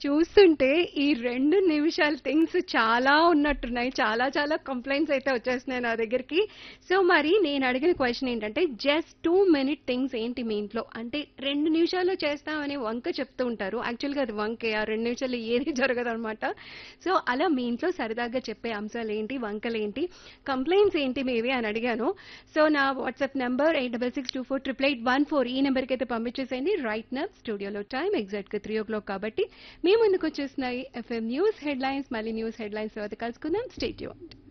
చూస్తుంటే ఈ రెండు నిమిషాల థింగ్స్ చాలా ఉన్నట్టున్నాయి చాలా చాలా కంప్లైంట్స్ అయితే వచ్చేస్తున్నాయి నా దగ్గరికి సో మరి నేను అడిగిన క్వశ్చన్ ఏంటంటే జస్ట్ టూ మినిట్ థింగ్స్ ఏంటి మీ ఇంట్లో అంటే రెండు నిమిషాల్లో చేస్తామని వంక చెప్తూ ఉంటారు యాక్చువల్గా అది వంకే ఆ రెండు నిమిషాలు ఏది జరగదు అనమాట సో అలా మీ ఇంట్లో సరదాగా చెప్పే అంశాలు ఏంటి వంకలు ఏంటి కంప్లైంట్స్ ఏంటి మీవి అని అడిగాను సో నా WhatsApp number eight double six two four triple eight one four ఈ నెంబర్కి అయితే పంపించేసేయండి రైట్ నా స్టూడియోలో టైం ఎగ్జాక్ట్గా త్రీ ఓ క్లాక్ కాబట్టి మీ ముందుకు వచ్చేస్తున్నాయి ఎఫ్ఎం న్యూస్ హెడ్లైన్స్ మళ్ళీ న్యూస్ హెడ్లైన్స్ తర్వాత కలుసుకుందాం స్టేట్ యూన్